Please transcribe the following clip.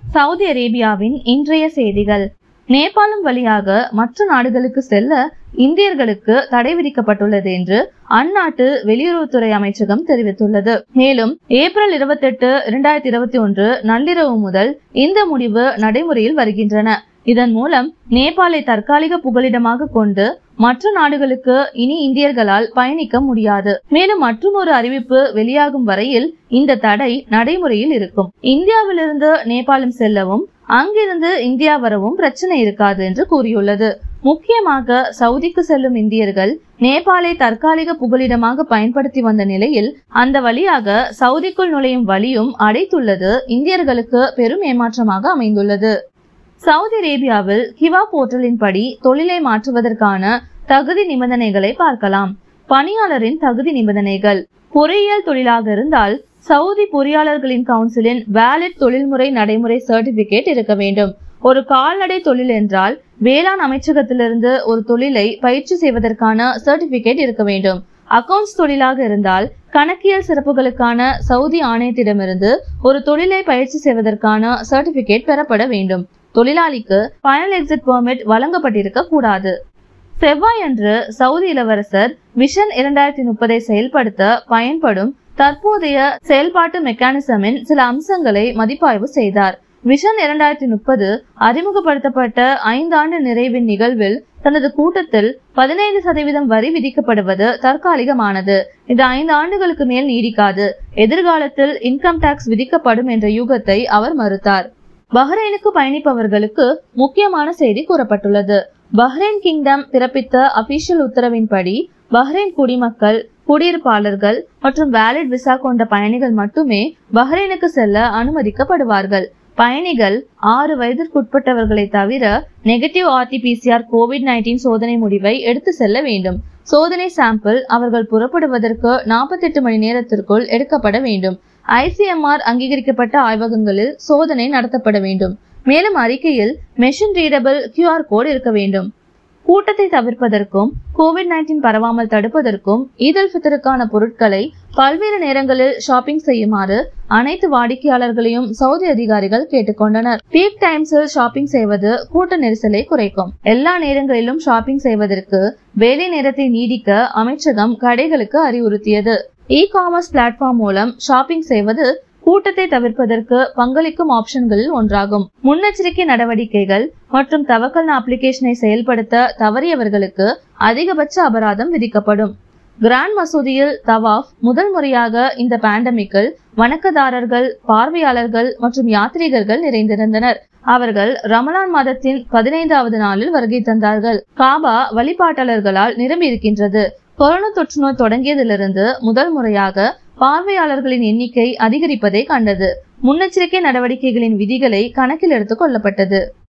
Saudi அரேபியாவின் இன்றைய செய்திகள் நேபாளம் வழியாக மற்ற நாடுகளுக்கு செல்ல இந்தியர்களுக்கு தடை விதிக்கப்பட்டுள்ளது என்று அந்நாட்டு வெளியுறவுத்துறை அமைச்சகம் தெரிவித்துள்ளது மேலும் ஏப்ரல் இருபத்தி எட்டு இரண்டாயிரத்தி இருபத்தி ஒன்று நள்ளிரவு முதல் இந்த முடிவு நடைமுறையில் வருகின்றன இதன் மூலம் நேபாளை தற்காலிக புகலிடமாக கொண்டு மற்ற நாடுகளுக்கு இனி இந்தியர்களால் பயணிக்க முடியாது மேலும் மற்றும் ஒரு அறிவிப்பு வெளியாகும் வரையில் இந்த தடை நடைமுறையில் இருக்கும் இந்தியாவிலிருந்து நேபாளம் செல்லவும் அங்கிருந்து இந்தியா வரவும் பிரச்சனை இருக்காது என்று கூறியுள்ளது முக்கியமாக சவுதிக்கு செல்லும் இந்தியர்கள் நேபாளை தற்காலிக புகலிடமாக பயன்படுத்தி வந்த நிலையில் அந்த வழியாக சவுதிக்குள் நுழையும் வழியும் அடைத்துள்ளது இந்தியர்களுக்கு பெரும் ஏமாற்றமாக அமைந்துள்ளது சவுதி அரேபியாவில் கிவா போர்ட்டலின் படி தொழிலை மாற்றுவதற்கான தகுதி நிபந்தனைகளை பார்க்கலாம் பணியாளரின் தகுதி நிபந்தனைகள் பொறியியல் தொழிலாக இருந்தால் சவுதி பொறியாளர்களின் கவுன்சிலின் வேலிட் தொழில்முறை நடைமுறை சர்டிபிகேட் இருக்க வேண்டும் ஒரு கால்நடை தொழில் என்றால் வேளாண் அமைச்சகத்திலிருந்து ஒரு தொழிலை பயிற்சி செய்வதற்கான சர்டிபிகேட் இருக்க வேண்டும் அக்கவுண்ட்ஸ் தொழிலாக இருந்தால் கணக்கியல் சிறப்புகளுக்கான சவுதி ஆணையத்திடமிருந்து ஒரு தொழிலை பயிற்சி செய்வதற்கான சர்டிபிகேட் பெறப்பட வேண்டும் தொழிலாளிக்கு ஃபைனல் எக்ஸிட் பெர்மிட் வழங்கப்பட்டிருக்க கூடாது செவ்வாயன்று சவுதி இளவரசர் விஷன் இரண்டாயிரத்தி முப்பதை செயல்படுத்த பயன்படும் தற்போதைய செயல்பாட்டு மெக்கானிசமின் சில அம்சங்களை மதிப்பாய்வு செய்தார் விஷன் இரண்டாயிரத்தி முப்பது அறிமுகப்படுத்தப்பட்ட ஐந்தாண்டு நிறைவின் நிகழ்வில் தனது கூட்டத்தில் பதினைந்து சதவீதம் வரி விதிக்கப்படுவது தற்காலிகமானது இது ஐந்து ஆண்டுகளுக்கு மேல் நீடிக்காது எதிர்காலத்தில் இன்கம் டாக்ஸ் விதிக்கப்படும் என்ற யூகத்தை அவர் மறுத்தார் பஹ்ரைனுக்கு பயணிப்பவர்களுக்கு முக்கியமான செய்தி கூறப்பட்டுள்ளது பஹ்ரைன் கிங்டம் பிறப்பித்த அபிஷியல் உத்தரவின்படி பஹ்ரைன் குடிமக்கள் குடியிருப்பாளர்கள் மற்றும் வேலிட் விசா கொண்ட பயணிகள் மட்டுமே பஹ்ரைனுக்கு செல்ல அனுமதிக்கப்படுவார்கள் பயணிகள் ஆறு வயதிற்குட்பட்டவர்களை தவிர நெகட்டிவ் ஆர்டிபிசிஆர் கோவிட் நைன்டீன் சோதனை முடிவை எடுத்து செல்ல வேண்டும் சோதனை சாம்பிள் அவர்கள் புறப்படுவதற்கு நாற்பத்தெட்டு மணி நேரத்திற்குள் எடுக்கப்பட வேண்டும் ஐசிஎம்ஆர் அங்கீகரிக்கப்பட்ட ஆய்வகங்களில் சோதனை நடத்தப்பட வேண்டும் மேலும் அறிக்கையில் மெஷின் ரீடபிள் கியூஆர் கோட் இருக்க வேண்டும் கூட்டத்தை தவிர்ப்பதற்கும் கோவிட் நைன்டீன் பரவாமல் தடுப்பதற்கும் ஈதல் ஃபித்தருக்கான பொருட்களை பல்வேறு நேரங்களில் ஷாப்பிங் செய்யுமாறு அனைத்து வாடிக்கையாளர்களையும் சவுதி அதிகாரிகள் கேட்டுக்கொண்டனர் பீக் டைம்ஸில் ஷாப்பிங் செய்வது கூட்ட நெரிசலை குறைக்கும் எல்லா நேரங்களிலும் ஷாப்பிங் செய்வதற்கு வேலை நேரத்தை நீடிக்க அமைச்சகம் கடைகளுக்கு அறிவுறுத்தியது இ காமர்ஸ் பிளாட்ஃபார்ம் மூலம் ஷாப்பிங் செய்வது கூட்டத்தை தவிர்ப்பதற்கு பங்களிக்கும் ஆப்ஷன்களில் ஒன்றாகும் முன்னெச்சரிக்கை நடவடிக்கைகள் மற்றும் தவக்கல் அப்ளிகேஷனை செயல்படுத்த தவறியவர்களுக்கு அதிகபட்ச அபராதம் விதிக்கப்படும் கிராண்ட் மசூதியில் தவாஃப் முதல் முறையாக இந்த பேண்டமிக்கில் வணக்கதாரர்கள் பார்வையாளர்கள் மற்றும் யாத்ரீகர்கள் நிறைந்திருந்தனர் அவர்கள் ரமலான் மாதத்தின் பதினைந்தாவது நாளில் வருகை தந்தார்கள் காபா வழிபாட்டாளர்களால் நிரம்பியிருக்கின்றது கொரோனா தொற்று நோய் தொடங்கியதிலிருந்து முதல் முறையாக பார்வையாளர்களின் எண்ணிக்கை அதிகரிப்பதை கண்டது முன்னெச்சரிக்கை நடவடிக்கைகளின் விதிகளை கணக்கில் எடுத்துக் கொள்ளப்பட்டது